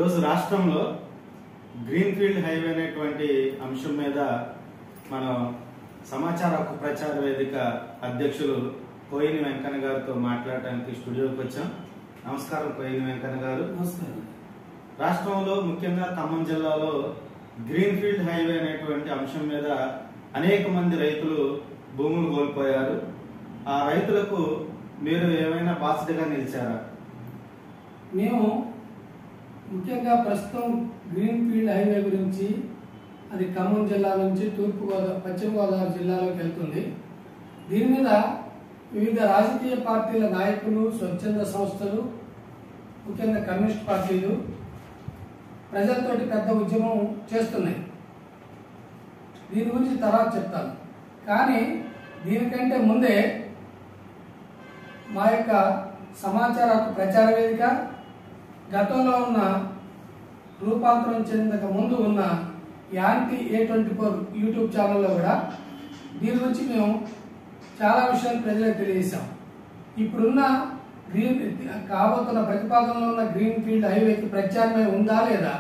ఈరోజు రాష్ట్రంలో green field highway అనేటువంటి అంశం మీద మనం సమాచార హక్కు ప్రచార వేదిక అధ్యక్షులు కోయిని వెంకన్న గారితో మాట్లాడడానికి స్టూడియోకి వచ్చాం నమస్కారం కోయిని వెంకన్న గారు నమస్కారం రాష్ట్రంలో ముఖ్యంగా ఖమ్మం జిల్లాలో గ్రీన్ ఫీల్డ్ హైవే అనేటువంటి అంశం మీద అనేక మంది రైతులు భూములు కోల్పోయారు ఆ రైతులకు మీరు ఏమైనా బాధ్యతగా నిలిచారా మేము ముఖ్యంగా ప్రస్తుతం గ్రీన్ ఫీల్డ్ హైవే గురించి అది ఖమ్మం జిల్లా నుంచి తూర్పు గోదావరి పశ్చిమ గోదావరి జిల్లాలోకి వెళ్తుంది దీని మీద వివిధ రాజకీయ పార్టీల నాయకులు స్వచ్ఛంద సంస్థలు ముఖ్యంగా కమ్యూనిస్ట్ పార్టీలు ప్రజలతోటి పెద్ద ఉద్యమం చేస్తున్నాయి దీని గురించి తర్వాత చెప్తాను కానీ దీనికంటే ముందే మా యొక్క సమాచార హక్కు ప్రచార వేదిక గతంలో ఉన్న రూపాంతరం చెందక ముందు ఉన్న anti A twenty four YouTube ఛానల్లో కూడా దీని గురించి మేము చాలా విషయాలు ప్రజలకు తెలియజేశాం ఇప్పుడున్న గ్రీన్ కాబోతున్న ప్రతిపాదనలో ఉన్న గ్రీన్ ఫీల్డ్ హైవేకి ప్రత్యామ్నాయం ఉందా లేదా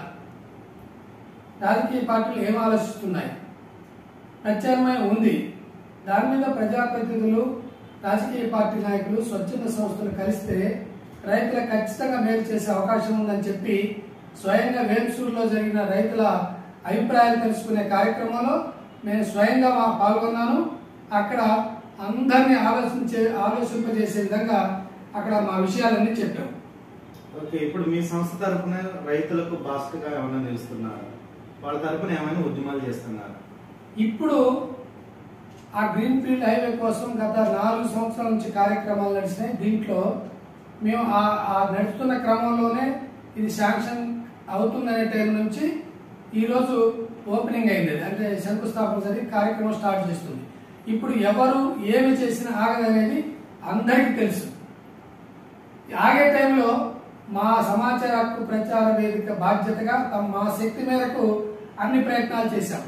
రాజకీయ పార్టీలు ఏం ఆలోచిస్తున్నాయి ప్రత్యామ్నాయం ఉంది దాని మీద ప్రజాప్రతినిధులు రాజకీయ పార్టీ నాయకులు స్వచ్ఛంద సంస్థలు కలిస్తే రైతులకు ఖచ్చితంగా మేలు చేసే అవకాశం ఉందని చెప్పి స్వయంగా వేల్సూరులో జరిగిన రైతుల అభిప్రాయాలు తెలుసుకునే కార్యక్రమంలో నేను స్వయంగా మా- పాల్గొన్నాను అక్కడ అందరినీ ఆలోచించే ఆలోచింపజేసే విధంగా అక్కడ మా విషయాలన్నీ చెప్పాం ఓకే ఇప్పుడు మీ సంస్థ తరఫున రైతులకు బాస్ట్గా ఏమైనా నిలుస్తున్నారు వాళ్ళ తరఫున ఏమైనా ఉద్యమాలు చేస్తున్నారు ఇప్పుడు ఆ గ్రీన్ ఫీల్డ్ హైవే కోసం గత నాలుగు సంవత్సరాల నుంచి కార్యక్రమాలు నడిచినాయి దీంట్లో మేము ఆ ఆ నడుస్తున్న క్రమంలోనే ఇది శాంక్షన్ అవుతుందనే టైం నుంచి ఈరోజు ఓపెనింగ్ అయింది అది. అంటే శంకుస్థాపన జరిగి కార్యక్రమం స్టార్ట్ చేస్తుంది ఇప్పుడు ఎవరు ఏమి చేసినా ఆగదనేది అందరికీ తెలుసు ఆగే టైంలో మా సమాచార హక్కు ప్రచార వేదిక బాధ్యతగా తమ మా శక్తి మేరకు అన్ని ప్రయత్నాలు చేశాం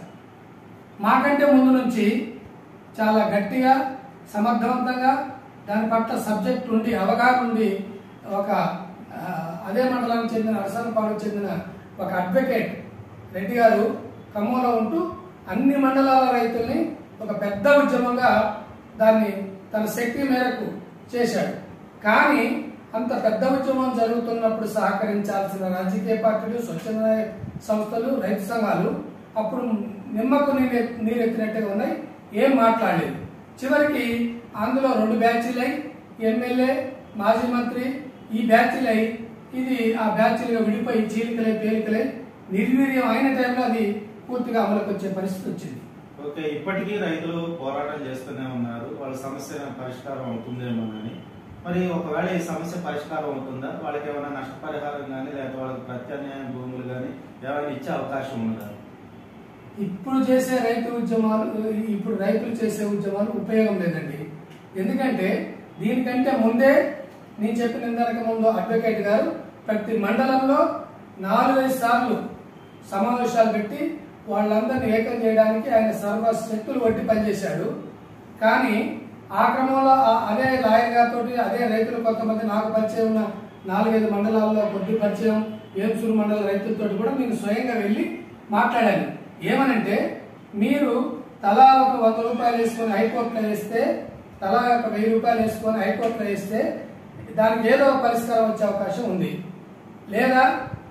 మాకంటే ముందు నుంచి చాలా గట్టిగా సమర్థవంతంగా దాని పట్ల సబ్జెక్ట్ ఉండి అవగాహన ఉండి ఒక ఆ, అదే మండలానికి చెందిన అరసనపాడుకు చెందిన ఒక అడ్వకేట్ రెడ్డి గారు ఖమ్మంలో ఉంటూ అన్ని మండలాల రైతుల్ని ఒక పెద్ద ఉద్యమంగా దాన్ని తన శక్తి మేరకు చేశాడు కానీ అంత పెద్ద ఉద్యమం జరుగుతున్నప్పుడు సహకరించాల్సిన రాజకీయ పార్టీలు స్వచ్ఛంద సంస్థలు రైతు సంఘాలు అప్పుడు నిమ్మకు నీరు నీరెత్తినట్టుగా ఉన్నాయి ఏం మాట్లాడలేదు చివరికి అందులో రెండు బ్యాచ్లై ఎమ్మెల్యే మాజీ మంత్రి ఈ బ్యాచ్లై ఇది ఆ బ్యాచ్లుగా విడిపోయి చీలికలై పేలికలై నిర్వీర్యం అయిన టైంలో అది పూర్తిగా అమలుకు వచ్చే పరిస్థితి వచ్చింది ఓకే ఇప్పటికీ రైతులు పోరాటం చేస్తూనే ఉన్నారు వాళ్ళ సమస్య పరిష్కారం అవుతుందేమోనని మరి ఒకవేళ ఈ సమస్య పరిష్కారం అవుతుందా వాళ్ళకి ఏమైనా నష్టపరిహారం కానీ లేకపోతే వాళ్ళకి ప్రత్యామ్నాయ భూములు కానీ ఏమైనా ఇచ్చే అవకాశం ఉందా ఇప్పుడు చేసే రైతు ఉద్యమాలు ఇప్పుడు రైతులు చేసే ఉద్యమాలు ఉపయోగం లేదండి ఎందుకంటే దీనికంటే ముందే నేను చెప్పిన ఇందాక ముందు అడ్వకేట్ గారు ప్రతి మండలంలో నాలుగైదు సార్లు సమావేశాలు పెట్టి వాళ్ళందరినీ ఏకం చేయడానికి ఆయన సర్వ శక్తులు వడ్డీ పనిచేశాడు కానీ ఆ క్రమంలో ఆ- అదే లాయర్ గారితో అదే రైతులు కొంతమంది నాకు పరిచయం ఉన్న నాలుగైదు మండలాల్లో కొద్ది పరిచయం ఏన్సూరు మండల రైతులతో కూడా నేను స్వయంగా వెళ్ళి మాట్లాడాను ఏమనంటే మీరు తలా ఒక వంద రూపాయలు వేసుకొని హైకోర్టులో వేస్తే తలా ఒక వెయ్యి రూపాయలు వేసుకొని హైకోర్టులో వేస్తే దానికి ఏదో ఒక పరిష్కారం వచ్చే అవకాశం ఉంది లేదా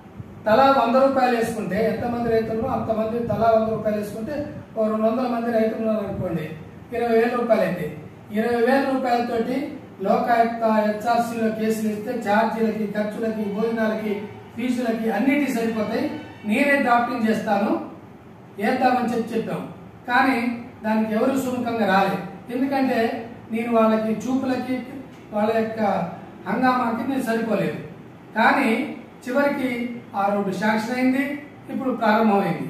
తలా వంద రూపాయలు వేసుకుంటే ఎంతమంది రైతులు అంతమంది తలా వంద రూపాయలు వేసుకుంటే ఓ రెండు వందల మంది రైతులు ఉన్నారు అనుకోండి ఇరవై వేల రూపాయలు అయితే ఇరవై వేల రూపాయలతోటి లోకాయుక్త హెచ్ఆర్సీలో కేసులు ఇస్తే ఛార్జీలకి ఖర్చులకి భోజనాలకి ఫీజులకి అన్నిటి సరిపోతాయి నేనే డ్రాఫ్టింగ్ చేస్తాను వేద్దామని చెప్పి చెప్పాం కానీ దానికి ఎవరు సుముఖంగా రాలేదు ఎందుకంటే నేను వాళ్ళకి చూపులకి వాళ్ళ యొక్క హంగామాకి నేను సరిపోలేదు కానీ చివరికి ఆ రోడ్డు శాంక్షన్ అయింది ఇప్పుడు ప్రారంభమైంది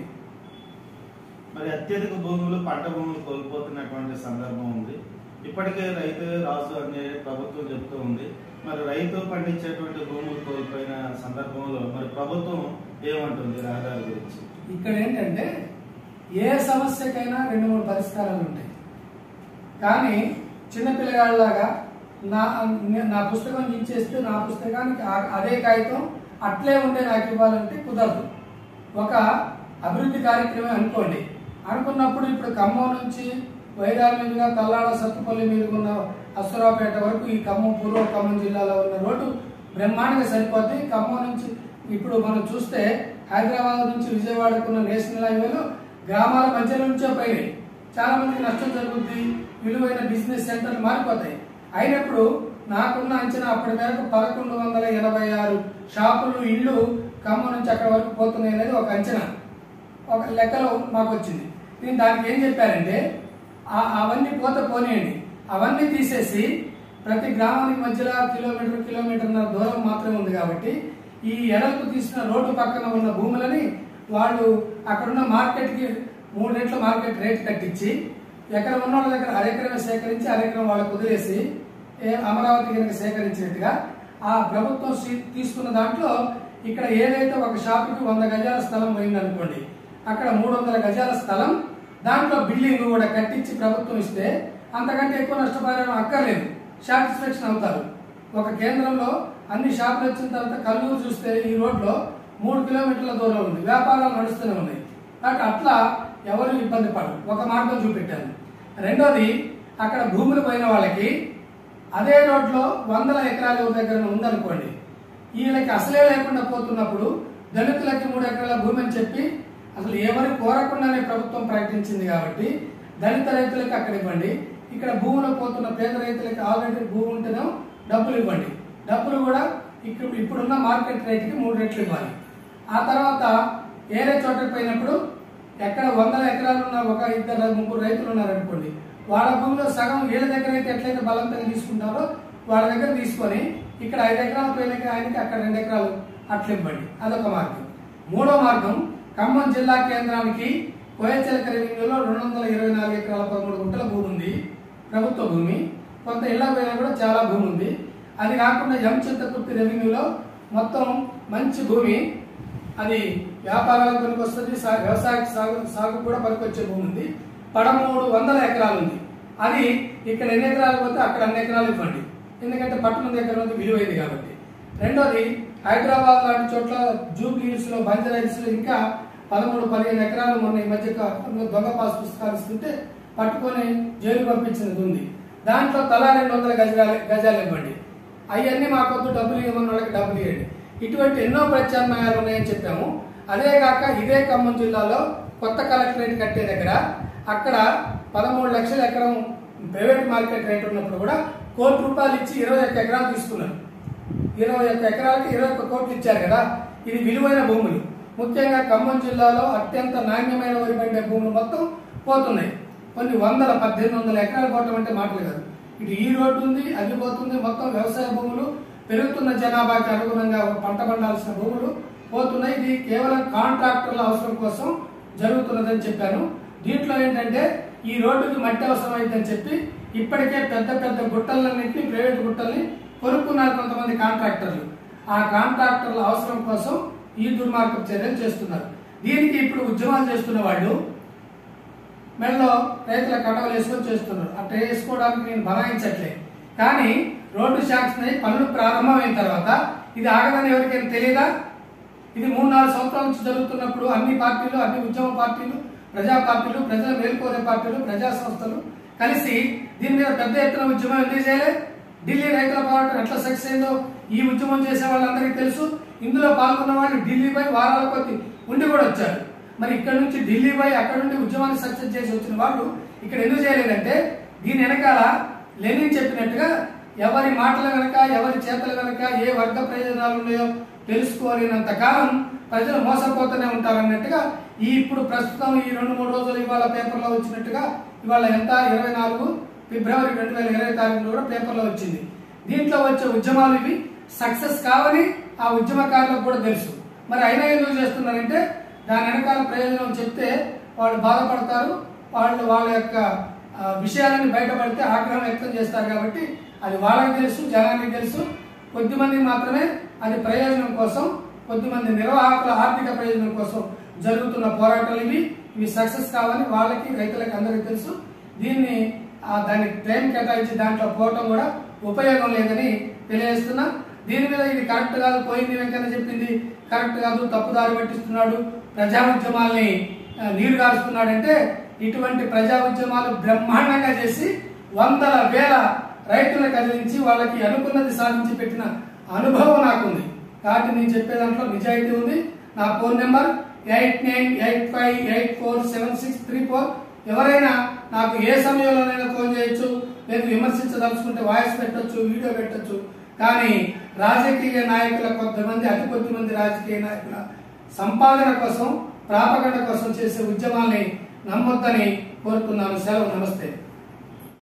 మరి అత్యధిక భూములు పంట భూములు కోల్పోతున్నటువంటి సందర్భం ఉంది ఇప్పటికే రైతు రాజు అనే ప్రభుత్వం చెప్తూ ఉంది మరి రైతు పండించేటువంటి భూములు కోల్పోయిన సందర్భంలో మరి ప్రభుత్వం ఏమంటుంది రహదారి గురించి ఇక్కడ ఏంటంటే ఏ సమస్యకైనా రెండు మూడు పరిష్కారాలు ఉంటాయి కానీ చిన్నపిల్లగాళ్ళలాగా నా నా పుస్తకం ఇచ్చేస్తే నా పుస్తకానికి ఆ- అదే కాగితం అట్లే ఉండే నాకు ఇవ్వాలంటే కుదరదు ఒక అభివృద్ధి కార్యక్రమం అనుకోండి అనుకున్నప్పుడు ఇప్పుడు ఖమ్మం నుంచి వైరాల మీదుగా తల్లాడ సత్తుపల్లి మీదుగా ఉన్న అసురాపేట వరకు ఈ ఖమ్మం పూర్వ ఖమ్మం జిల్లాలో ఉన్న రోడ్డు బ్రహ్మాండంగా సరిపోద్ది ఖమ్మం నుంచి ఇప్పుడు మనం చూస్తే హైదరాబాద్ నుంచి విజయవాడకు ఉన్న నేషనల్ హైవేలో గ్రామాల మధ్య నుంచే పోయినాయి చాలా మందికి నష్టం జరుగుద్ది విలువైన బిజినెస్ సెంటర్లు మారిపోతాయి అయినప్పుడు నాకున్న అంచనా అప్పటి మేరకు పదకొండు వందల ఎనభై ఆరు షాపులు ఇళ్ళు ఖమ్మం నుంచి అక్కడ వరకు పోతున్నాయి అనేది ఒక అంచనా ఒక లెక్కలో మాకు వచ్చింది నేను దానికి ఏం చెప్పారంటే ఆ- అవన్నీ పోతే పోనీయండి అవన్నీ తీసేసి ప్రతి గ్రామానికి మధ్యలో కిలోమీటర్ కిలోమీటర్న్నర దూరం మాత్రమే ఉంది కాబట్టి ఈ ఎడలకు తీసిన రోడ్డు పక్కన ఉన్న భూములని వాళ్ళు అక్కడున్న మార్కెట్కి మూడు రెట్ల మార్కెట్ రేట్ కట్టించి ఎకరం ఉన్న వాళ్ళ దగ్గర అరెకరం సేకరించి అరెకరం వాళ్ళకు వదిలేసి ఏ అమరావతి కనుక సేకరించినట్టుగా ఆ ప్రభుత్వం సీ- తీసుకున్న దాంట్లో ఇక్కడ ఏదైతే ఒక షాపుకి వంద గజాల స్థలం పోయింది అనుకోండి అక్కడ మూడు వందల గజాల స్థలం దాంట్లో బిల్డింగ్ కూడా కట్టించి ప్రభుత్వం ఇస్తే అంతకంటే ఎక్కువ నష్టపరిహారం అక్కర్లేదు సాటిస్ఫాక్షన్ అవుతారు ఒక కేంద్రంలో అన్ని షాపులు వచ్చిన తర్వాత కల్లూరు చూస్తే ఈ రోడ్లో మూడు కిలోమీటర్ల దూరం ఉంది వ్యాపారాలు నడుస్తూనే ఉన్నాయి కాబట్టి అట్లా ఎవరు ఇబ్బంది పడరు ఒక మార్గం చూపెట్టాను రెండోది అక్కడ భూములు పోయిన వాళ్ళకి అదే రోడ్లో వందల ఎకరాల ఎవరి దగ్గర ఉందనుకోండి వీళ్ళకి అసలే లేకుండా పోతున్నప్పుడు దళితులకి మూడు ఎకరాల భూమి అని చెప్పి అసలు ఎవరు కోరకుండానే ప్రభుత్వం ప్రకటించింది కాబట్టి దళిత రైతులకు అక్కడ ఇవ్వండి ఇక్కడ భూములు పోతున్న పేద రైతులకి ఆల్రెడీ భూమి ఉంటేనే డబ్బులు ఇవ్వండి డబ్బులు కూడా ఇక్కడ ఇప్పుడున్న మార్కెట్ రేటుకి మూడు రెట్లు ఇవ్వాలి ఆ తర్వాత ఏరే చోటకి పోయినప్పుడు ఎక్కడ వందల ఎకరాలు ఉన్న ఒక ఇద్దరు ముగ్గురు రైతులు ఉన్నారనుకోండి వాళ్ళ భూమిలో సగం వీళ్ళ దగ్గర అయితే ఎట్లయితే బలవంతంగా తీసుకుంటారో వాళ్ళ దగ్గర తీసుకొని ఇక్కడ ఐదు ఎకరాలు పోయిన ఆయనకి అక్కడ రెండు ఎకరాలు అట్లా ఇవ్వండి అదొక మార్గం మూడో మార్గం ఖమ్మం జిల్లా కేంద్రానికి కోయచలక రెవెన్యూలో రెండు వందల ఇరవై నాలుగు ఎకరాల పదమూడు గుంటల భూమి ఉంది ప్రభుత్వ భూమి కొంత ఇళ్ల పైన కూడా చాలా భూమి ఉంది అది కాకుండా ఎం చింతకుర్తి రెవెన్యూలో మొత్తం మంచి భూమి అది వ్యాపారాలకు పనికొస్తుంది సా- వ్యవసాయ సాగు సాగు కూడా పనికొచ్చే భూమి ఉంది పదమూడు వందల ఎకరాలు ఉంది అది ఇక్కడ ఎన్ని ఎకరాలు పోతే అక్కడ అన్ని ఎకరాలు ఇవ్వండి ఎందుకంటే పట్టణం దగ్గర ఉంది విలువైంది కాబట్టి రెండోది హైదరాబాద్ లాంటి చోట్ల జూబ్లీ హిల్స్ లో బంజారా హిల్స్ లో ఇంకా పదమూడు పదిహేను ఎకరాలు మొన్న ఈ మధ్య కా- దొంగ పాస్ పుస్తకాలు ఇస్తుంటే పట్టుకొని జైలు పంపించినది ఉంది దాంట్లో తలా రెండు వందల గజాలు గజాలు ఇవ్వండి అవన్నీ మాకొద్దు డబ్బులు ఇవ్వమన్న వాళ్ళకి డబ్బులు ఇవ్వండి ఇటువంటి ఎన్నో ప్రత్యామ్నాయాలు ఉన్నాయని చెప్పాము అదే కాక ఇదే ఖమ్మం జిల్లాలో కొత్త కలెక్టరేట్ కట్టే దగ్గర అక్కడ పదమూడు లక్షల ఎకరం ప్రైవేట్ మార్కెట్ రేట్ ఉన్నప్పుడు కూడా కోటి రూపాయలు ఇచ్చి ఇరవై ఒక్క ఎకరాలు తీసుకున్నారు ఇరవై ఒక్క ఎకరాలకి ఇరవై ఒక్క కోట్లు ఇచ్చారు కదా ఇది విలువైన భూములు ముఖ్యంగా ఖమ్మం జిల్లాలో అత్యంత నాణ్యమైన వరి పండే భూములు మొత్తం పోతున్నాయి కొన్ని వందల పద్దెనిమిది వందల ఎకరాలు పోవటం అంటే మాటలు కాదు ఇటు ఈ రోడ్డు ఉంది అది పోతుంది మొత్తం వ్యవసాయ భూములు పెరుగుతున్న జనాభాకి అనుగుణంగా పంట పండాల్సిన భూములు పోతున్నాయి ఇది కేవలం కాంట్రాక్టర్ల అవసరం కోసం జరుగుతున్నదని చెప్పాను దీంట్లో ఏంటంటే ఈ రోడ్డుకి మట్టి అవసరం అయిందని చెప్పి ఇప్పటికే పెద్ద పెద్ద గుట్టలన్నింటినీ ప్రైవేట్ గుట్టల్ని కొనుక్కున్నారు కొంతమంది కాంట్రాక్టర్లు ఆ కాంట్రాక్టర్ల అవసరం కోసం ఈ దుర్మార్గపు చర్యలు చేస్తున్నారు దీనికి ఇప్పుడు ఉద్యమాలు చేస్తున్న వాళ్ళు మెడలో రైతుల కటవలు వేసుకొని చేస్తున్నారు అట్లా వేసుకోవడానికి నేను బనాయించట్లే కానీ రోడ్డు శాంక్షన్ అయి పనులు ప్రారంభమైన తర్వాత ఇది ఆగదని ఎవరికైనా తెలియదా ఇది మూడు నాలుగు సంవత్సరాల నుంచి జరుగుతున్నప్పుడు అన్ని పార్టీలు అన్ని ఉద్యమ పార్టీలు ప్రజా పార్టీలు ప్రజల మేల్కోరే పార్టీలు ప్రజా సంస్థలు కలిసి దీని మీద పెద్ద ఎత్తున ఉద్యమం ఎందుకు చేయలే ఢిల్లీ రైతుల పోరాటం ఎట్లా సక్సెస్ అయిందో ఈ ఉద్యమం చేసే వాళ్ళందరికీ తెలుసు ఇందులో పాల్గొన్న వాళ్ళు ఢిల్లీ పోయి వారాల కొద్ది ఉండి కూడా వచ్చారు మరి ఇక్కడ నుంచి ఢిల్లీ పోయి అక్కడ నుండి ఉద్యమాన్ని సక్సెస్ చేసి వచ్చిన వాళ్ళు ఇక్కడ ఎందుకు చేయలేదంటే దీని వెనకాల లెనిన్ చెప్పినట్టుగా ఎవరి మాటల వెనక ఎవరి చేతల వెనక ఏ వర్గ ప్రయోజనాలు ఉన్నాయో తెలుసుకోలేనంత కాలం ప్రజలు మోసపోతూనే ఉంటారు అన్నట్టుగా ఈ ఇప్పుడు ప్రస్తుతం ఈ రెండు మూడు రోజులు ఇవాళ పేపర్లో వచ్చినట్టుగా ఇవాళ ఎంత ఇరవై నాలుగు ఫిబ్రవరి రెండు వేల ఇరవై తారీఖులో కూడా పేపర్లో వచ్చింది దీంట్లో వచ్చే ఉద్యమాలు ఇవి సక్సెస్ కావని ఆ ఉద్యమకారులకు కూడా తెలుసు మరి అయినా ఎందుకు చేస్తున్నారంటే దాని వెనకాల ప్రయోజనం చెప్తే వాళ్ళు బాధపడతారు వాళ్ళు వాళ్ళ యొక్క ఆ, విషయాలని బయటపడితే ఆగ్రహం వ్యక్తం చేస్తారు కాబట్టి అది వాళ్ళకి తెలుసు జనానికి తెలుసు కొద్దిమంది మాత్రమే అది ప్రయోజనం కోసం కొద్దిమంది నిర్వాహకుల ఆర్థిక ప్రయోజనం కోసం జరుగుతున్న పోరాటాలు ఇవి ఇవి సక్సెస్ కావాలని వాళ్ళకి రైతులకి అందరికీ తెలుసు దీన్ని ఆ, దానికి టైం కేటాయించి దాంట్లో పోవటం కూడా ఉపయోగం లేదని తెలియజేస్తున్నా దీని మీద ఇది కరెక్ట్ కాదు పోయింది వెంకన్న చెప్పింది కరెక్ట్ కాదు తప్పుదారి పట్టిస్తున్నాడు ప్రజా ఉద్యమాల్ని ఆ, నీరు గారుస్తున్నాడంటే ఇటువంటి ప్రజా ఉద్యమాలు బ్రహ్మాండంగా చేసి వందల వేల రైతులను కదిలించి వాళ్ళకి అనుకున్నది సాధించి పెట్టిన అనుభవం నాకుంది కాబట్టి నేను చెప్పే దాంట్లో నిజాయితీ ఉంది నా phone number eight nine eight five eight four seven six three four ఎవరైనా నాకు ఏ సమయంలోనైనా ఫోన్ చేయొచ్చు లేదు విమర్శించదలుచుకుంటే వాయిస్ పెట్టొచ్చు వీడియో పెట్టొచ్చు కానీ రాజకీయ నాయకుల కొంతమంది అతి కొద్ది మంది రాజకీయ నాయకుల సంపాదన కోసం ప్రాపగండ కోసం చేసే ఉద్యమాల్ని నమ్మొద్దని కోరుతున్నాను సెలవు నమస్తే